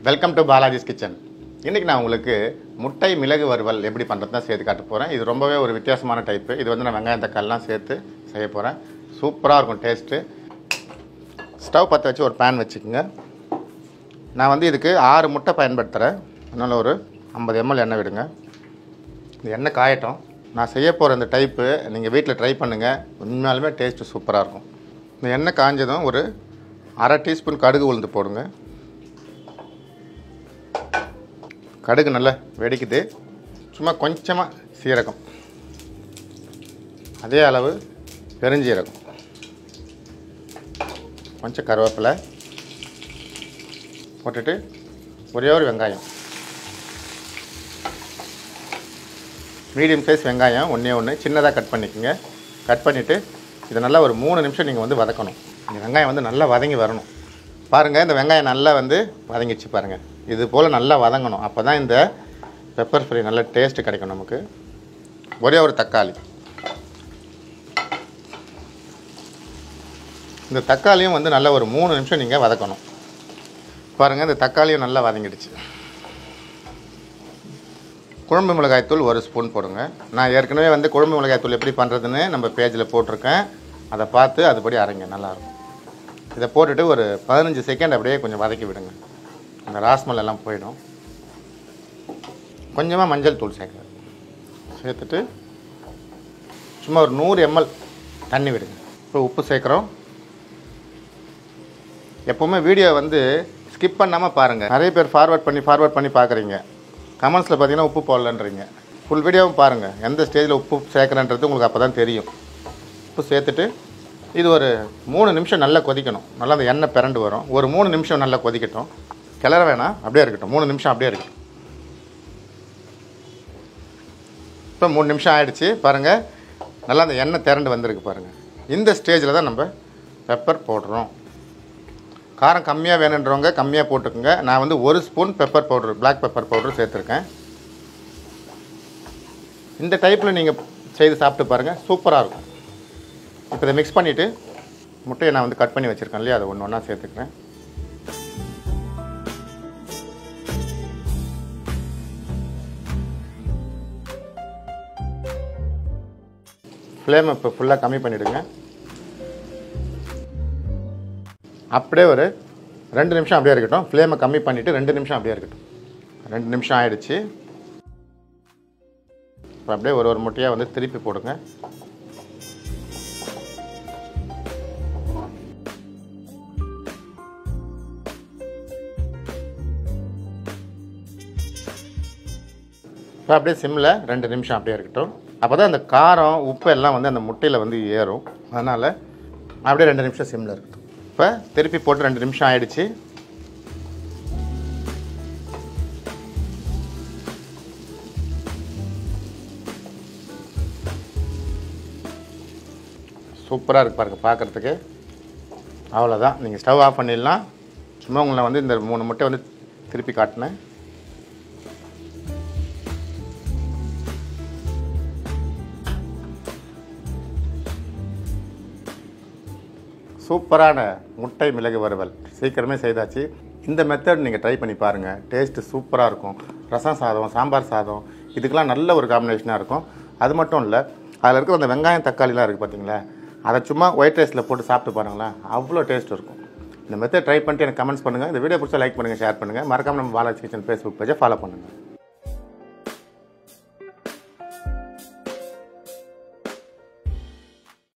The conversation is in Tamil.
வெல்கம் டு பாலாஜிஸ் கிச்சன் இன்றைக்கி நான் உங்களுக்கு முட்டை மிளகு வறுவல் எப்படி பண்ணுறது தான் சேர்த்து காட்ட போகிறேன் இது ரொம்பவே ஒரு வித்தியாசமான டைப்பு இது வந்து நான் வெங்காயம் தக்காளிலாம் சேர்த்து செய்ய போகிறேன் சூப்பராக இருக்கும் டேஸ்ட்டு ஸ்டவ் பற்ற வச்சு ஒரு பேன் வச்சுக்கோங்க நான் வந்து இதுக்கு ஆறு முட்டை பயன்படுத்துகிறேன் அதனால் ஒரு ஐம்பது எம்எல் எண்ணெய் விடுங்க இந்த எண்ணெய் காயட்டும் நான் செய்ய போகிற இந்த டைப்பு நீங்கள் வீட்டில் ட்ரை பண்ணுங்கள் உண்மையாலுமே டேஸ்ட்டு சூப்பராக இருக்கும் இந்த எண்ணெய் காஞ்சதும் ஒரு அரை டீஸ்பூன் கடுகு உளுந்து போடுங்க கடுகு நல்லா வெடிக்குது சும்மா கொஞ்சமாக சீரகம் அதே அளவு பெருஞ்சீரகம் கொஞ்சம் கருவேப்பிலை போட்டுட்டு ஒரே ஒரு வெங்காயம் மீடியம் சைஸ் வெங்காயம் ஒன்றே ஒன்று சின்னதாக கட் பண்ணிக்கோங்க கட் பண்ணிவிட்டு இதை நல்லா ஒரு மூணு நிமிஷம் நீங்கள் வந்து வதக்கணும் இந்த வெங்காயம் வந்து நல்லா வதங்கி வரணும் பாருங்கள் இந்த வெங்காயம் நல்லா வந்து வதங்கிடுச்சு பாருங்கள் இது போல் நல்லா வதங்கணும் அப்போ தான் இந்த பெப்பர் ஃப்ரை நல்ல டேஸ்ட்டு கிடைக்கும் நமக்கு ஒரே ஒரு தக்காளி இந்த தக்காளியும் வந்து நல்லா ஒரு மூணு நிமிஷம் நீங்கள் வதக்கணும் பாருங்கள் இந்த தக்காளியும் நல்லா வதங்கிடுச்சு குழம்பு மிளகாய்த்தூள் ஒரு ஸ்பூன் போடுங்க நான் ஏற்கனவே வந்து குழம்பு மிளகாய்த்தூள் எப்படி பண்ணுறதுன்னு நம்ம பேஜில் போட்டிருக்கேன் அதை பார்த்து அதுபடி அரைங்க நல்லாயிருக்கும் இதை போட்டுட்டு ஒரு பதினஞ்சு செகண்ட் அப்படியே கொஞ்சம் வதக்கி விடுங்க அந்த ராஸ்மல் எல்லாம் போயிடும் கொஞ்சமாக மஞ்சள் தூள் சேர்க்குறேன் சேர்த்துட்டு சும்மா ஒரு நூறு எம்எல் தண்ணி விடுங்க இப்போ உப்பு சேர்க்குறோம் எப்போவுமே வீடியோ வந்து ஸ்கிப் பண்ணாமல் பாருங்கள் நிறைய பேர் ஃபார்வர்ட் பண்ணி ஃபார்வர்ட் பண்ணி பார்க்குறீங்க கமெண்ட்ஸில் பார்த்தீங்கன்னா உப்பு போடலன்றீங்க ஃபுல் வீடியோவும் பாருங்கள் எந்த ஸ்டேஜில் உப்பு சேர்க்குறேன்றது உங்களுக்கு அப்போ தான் தெரியும் உப்பு சேர்த்துட்டு இது ஒரு மூணு நிமிஷம் நல்லா கொதிக்கணும் நல்லா அந்த எண்ணெய் பிறண்டு வரும் ஒரு மூணு நிமிஷம் நல்லா கொதிக்கட்டும் கிளற வேணாம் அப்படியே இருக்கட்டும் மூணு நிமிஷம் அப்படியே இருக்கட்டும் இப்போ மூணு நிமிஷம் ஆயிடுச்சு பாருங்கள் நல்லா அந்த எண்ணெய் திரண்டு வந்திருக்கு பாருங்கள் இந்த ஸ்டேஜில் தான் நம்ம பெப்பர் போடுறோம் காரம் கம்மியாக வேணுன்றவங்க கம்மியாக போட்டுக்கோங்க நான் வந்து ஒரு spoon pepper powder Black pepper powder சேர்த்துருக்கேன் இந்த டைப்பில் நீங்கள் செய்து சாப்பிட்டு பாருங்கள் சூப்பராக இருக்கும் இப்போ இதை மிக்ஸ் பண்ணிவிட்டு முட்டையை நான் வந்து கட் பண்ணி வச்சுருக்கேன் இல்லையா அதை ஒன்று ஒன்றா சேர்த்துக்கிறேன் ஃப்ளேமை இப்போ ஃபுல்லாக கம்மி பண்ணிவிடுங்க அப்படியே ஒரு ரெண்டு நிமிஷம் அப்படியே இருக்கட்டும் ஃப்ளேமை கம்மி பண்ணிவிட்டு ரெண்டு நிமிஷம் அப்படியே இருக்கட்டும் ரெண்டு நிமிஷம் ஆயிடுச்சு இப்போ அப்படியே ஒரு ஒரு முட்டையாக வந்து திருப்பி போடுங்க இப்போ அப்படியே சிம்மில் ரெண்டு நிமிஷம் அப்படியே இருக்கட்டும் அப்போ தான் அந்த காரம் உப்பு எல்லாம் வந்து அந்த முட்டையில் வந்து ஏறும் அதனால் அப்படியே ரெண்டு நிமிஷம் சிம்மில் இருக்கட்டும் இப்போ திருப்பி போட்டு ரெண்டு நிமிஷம் ஆயிடுச்சு சூப்பராக இருக்கு பாருங்க பார்க்குறதுக்கு அவ்வளோதான் நீங்கள் ஸ்டவ் ஆஃப் பண்ணிடலாம் சும்மா உங்களை வந்து இந்த மூணு முட்டை வந்து திருப்பி காட்டினேன் சூப்பரான முட்டை மிளகு வறுவல் சீக்கிரமே செய்தாச்சு இந்த மெத்தட் நீங்கள் ட்ரை பண்ணி பாருங்கள் டேஸ்ட்டு சூப்பராக இருக்கும் ரசம் சாதம் சாம்பார் சாதம் இதுக்கெல்லாம் நல்ல ஒரு காம்பினேஷனாக இருக்கும் அது மட்டும் இல்லை அதில் இருக்கிற அந்த வெங்காயம் தக்காளிலாம் இருக்குது பார்த்தீங்களா அதை சும்மா ஒயிட் ரைஸில் போட்டு சாப்பிட்டு பாருங்களேன் அவ்வளோ டேஸ்ட் இருக்கும் இந்த மெத்தட் ட்ரை பண்ணிட்டு எனக்கு கமெண்ட்ஸ் பண்ணுங்கள் இந்த வீடியோ பிடிச்சா லைக் பண்ணுங்கள் ஷேர் பண்ணுங்கள் மறக்காம நம்ம பாலாஜி கிச்சன் ஃபேஸ்புக் பேஜை ஃபாலோ பண்ணுங்கள்